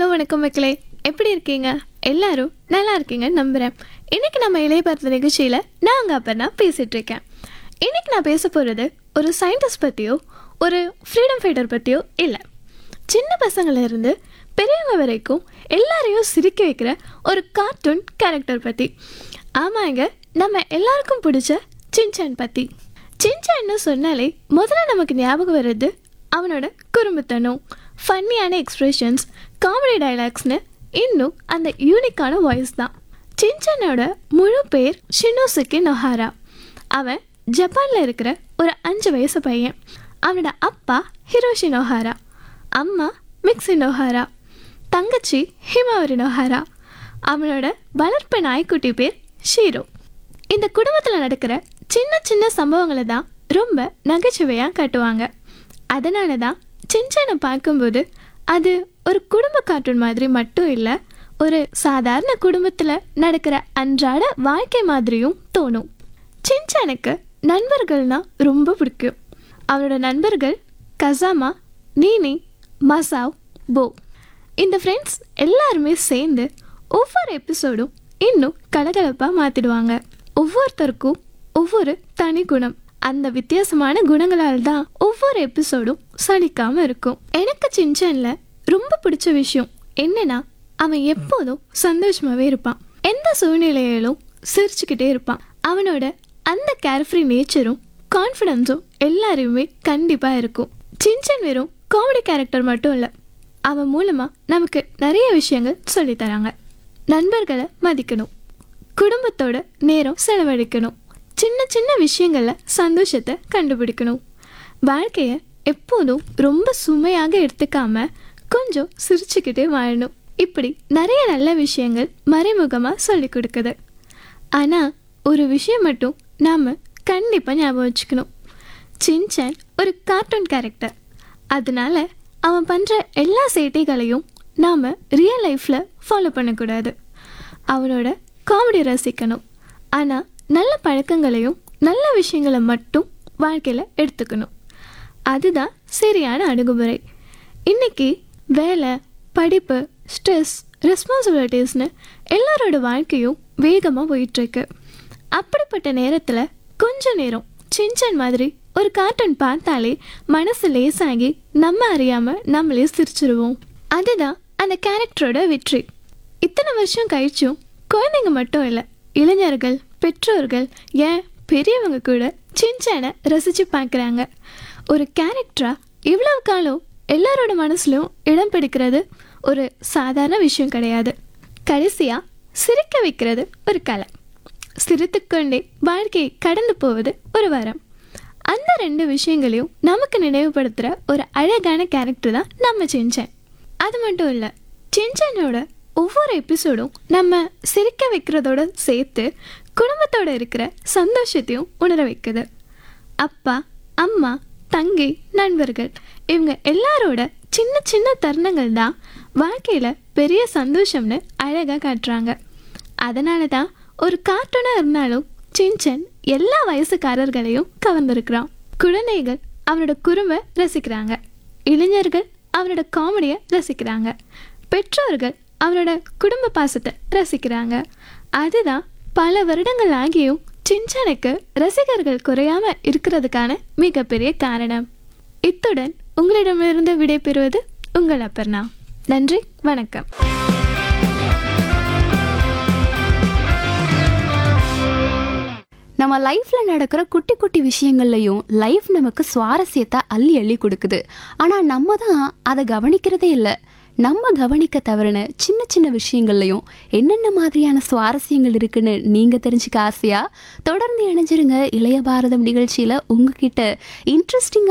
வணக்கம் மக்களே எப்படி இருக்கீங்க எல்லாரும் நல்லா இருக்கீங்க நம்புகிறேன் இன்னைக்கு நம்ம இளையபாரத நிகழ்ச்சியில் நான் அங்கே அப்போ நான் பேசிகிட்டு இருக்கேன் இன்னைக்கு நான் பேச போகிறது ஒரு சயின்டிஸ்ட் பற்றியோ ஒரு ஃப்ரீடம் ஃபைட்டர் பற்றியோ இல்லை சின்ன பசங்கள்ல இருந்து பெரியவங்க வரைக்கும் எல்லாரையும் சிரிக்க வைக்கிற ஒரு கார்ட்டூன் கேரக்டர் பற்றி ஆமாங்க நம்ம எல்லாருக்கும் பிடிச்ச சின்சான் பற்றி சின்சான்னு சொன்னாலே முதல்ல நமக்கு ஞாபகம் வர்றது அவனோட குறும்புத்தனம் ஃபன்னியான எக்ஸ்பிரஷன்ஸ் காமெடி டைலாக்ஸ்னு இன்னும் அந்த யூனிக்கான வாய்ஸ் தான் சின்சானோட முழு பேர் ஷினோசுகி நொஹாரா அவன் ஜப்பானில் இருக்கிற ஒரு அஞ்சு வயசு பையன் அவனோட அப்பா ஹிரோஷி நொஹாரா அம்மா மிக்ஸி நொஹாரா தங்கச்சி ஹிமாவரி நொஹாரா அவனோட வளர்ப்பு நாய்க்குட்டி பேர் ஷீரோ இந்த குடும்பத்தில் நடக்கிற சின்ன சின்ன சம்பவங்களை தான் ரொம்ப நகைச்சுவையாக காட்டுவாங்க அதனால தான் சின்சானை பார்க்கும்போது அது ஒரு குடும்ப கார்ட்டூன் மாதிரி மட்டும் இல்லை ஒரு சாதாரண குடும்பத்தில் நடக்கிற அன்றாட வாழ்க்கை மாதிரியும் தோணும் சின்சானுக்கு நண்பர்கள்னா ரொம்ப பிடிக்கும் அவனோட நண்பர்கள் கசாமா நீனி மசாவ் போ இந்த ஃப்ரெண்ட்ஸ் எல்லாருமே சேர்ந்து ஒவ்வொரு எபிசோடும் இன்னும் கலகலப்பாக மாற்றிடுவாங்க ஒவ்வொருத்தருக்கும் ஒவ்வொரு தனி குணம் அந்த வித்தியாசமான குணங்களால் தான் ஒவ்வொரு எபிசோடும் சலிக்காம இருக்கும் எனக்கு சின்சன்ல ரொம்ப பிடிச்ச விஷயம் என்னன்னா அவன் எப்போதும் சந்தோஷமாவே இருப்பான் எந்த சூழ்நிலையிலும் சிரிச்சுக்கிட்டே இருப்பான் அவனோட அந்த கேர்ஃப்ரீ நேச்சரும் கான்ஃபிடென்ஸும் எல்லாரையுமே கண்டிப்பா இருக்கும் சின்சன் வெறும் காமெடி கேரக்டர் மட்டும் இல்லை அவன் மூலமா நமக்கு நிறைய விஷயங்கள் சொல்லித் தராங்க நண்பர்களை மதிக்கணும் குடும்பத்தோட நேரம் செலவழிக்கணும் சின்ன சின்ன விஷயங்கள்ல சந்தோஷத்தை கண்டுபிடிக்கணும் வாழ்க்கையை எப்போதும் ரொம்ப சுமையாக எடுத்துக்காம கொஞ்சம் சிரிச்சுக்கிட்டே வாழணும் இப்படி நிறைய நல்ல விஷயங்கள் மறைமுகமாக சொல்லி கொடுக்குது ஆனால் ஒரு விஷயம் மட்டும் நாம் கண்டிப்பாக ஞாபகம் வச்சுக்கணும் சின்சான் ஒரு கார்ட்டூன் கேரக்டர் அதனால அவன் பண்ணுற எல்லா சேட்டைகளையும் நாம் ரியல் லைஃப்பில் ஃபாலோ பண்ணக்கூடாது அவனோட காமெடி ரசிக்கணும் ஆனால் நல்ல பழக்கங்களையும் நல்ல விஷயங்களை மட்டும் வாழ்க்கையில் எடுத்துக்கணும் அதுதான் சரியான அணுகுமுறை இன்னைக்கு வேலை படிப்பு ஸ்ட்ரெஸ் ரெஸ்பான்சிபிலிட்டிஸ்னு எல்லாரோட வாழ்க்கையும் வேகமாக போயிட்டுருக்கு அப்படிப்பட்ட நேரத்தில் கொஞ்ச நேரம் சின்சன் மாதிரி ஒரு கார்ட்டூன் பார்த்தாலே மனசு லேசாகி நம்ம அறியாமல் நம்மளே சிரிச்சிருவோம் அதுதான் அந்த கேரக்டரோட வெற்றி இத்தனை வருஷம் கழிச்சும் குழந்தைங்க மட்டும் இல்லை இளைஞர்கள் பெற்றோர்கள் ஏன் பெரியவங்க கூட சின்சானை ரசித்து பார்க்குறாங்க ஒரு கேரக்டரா இவ்வளவு காலம் எல்லாரோட மனசுலையும் இடம் பிடிக்கிறது ஒரு சாதாரண விஷயம் கிடையாது கடைசியாக சிரிக்க வைக்கிறது ஒரு கலை சிரித்துக்கொண்டே வாழ்க்கையை கடந்து போவது ஒரு வரம் அந்த ரெண்டு விஷயங்களையும் நமக்கு நினைவுபடுத்துகிற ஒரு அழகான கேரக்டர் தான் நம்ம சின்சன் அது மட்டும் இல்லை சின்சனோட ஒவ்வொரு எபிசோடும் நம்ம சிரிக்க வைக்கிறதோட சேர்த்து குடும்பத்தோட இருக்கிற சந்தோஷத்தையும் உணர வைக்குது அப்பா அம்மா தங்கை நண்பர்கள் இவங்க எல்லாரோட சின்ன சின்ன தருணங்கள் தான் வாழ்க்கையில் பெரிய சந்தோஷம்னு அழகாக காட்டுறாங்க அதனால தான் ஒரு கார்ட்டூனாக இருந்தாலும் சின்சன் எல்லா வயசுக்காரர்களையும் கவர்ந்திருக்கிறான் குழந்தைகள் அவனோட குறும்பை ரசிக்கிறாங்க இளைஞர்கள் அவனோட காமெடியை ரசிக்கிறாங்க பெற்றோர்கள் அவனோட குடும்ப பாசத்தை ரசிக்கிறாங்க அதுதான் பல வருடங்கள் ஆகியும் சின்சானுக்கு ரசிகர்கள் குறையாம இருக்கிறதுக்கான மிகப்பெரிய காரணம் இத்துடன் உங்களிடமிருந்து விடைபெறுவது உங்கள் அப்பர்ணா நன்றி வணக்கம் நம்ம லைஃப்ல நடக்கிற குட்டி குட்டி விஷயங்கள்லையும் லைஃப் நமக்கு சுவாரஸ்யத்தை அள்ளி அள்ளி கொடுக்குது ஆனா நம்ம தான் அதை கவனிக்கிறதே இல்லை நம்ம கவனிக்க தவறின சின்ன சின்ன விஷயங்கள்லையும் என்னென்ன மாதிரியான சுவாரஸ்யங்கள் இருக்குன்னு நீங்க தெரிஞ்சுக்க ஆசையா தொடர்ந்து இணைஞ்சிருங்க இளைய பாரதம் நிகழ்ச்சியில உங்ககிட்ட இன்ட்ரெஸ்டிங்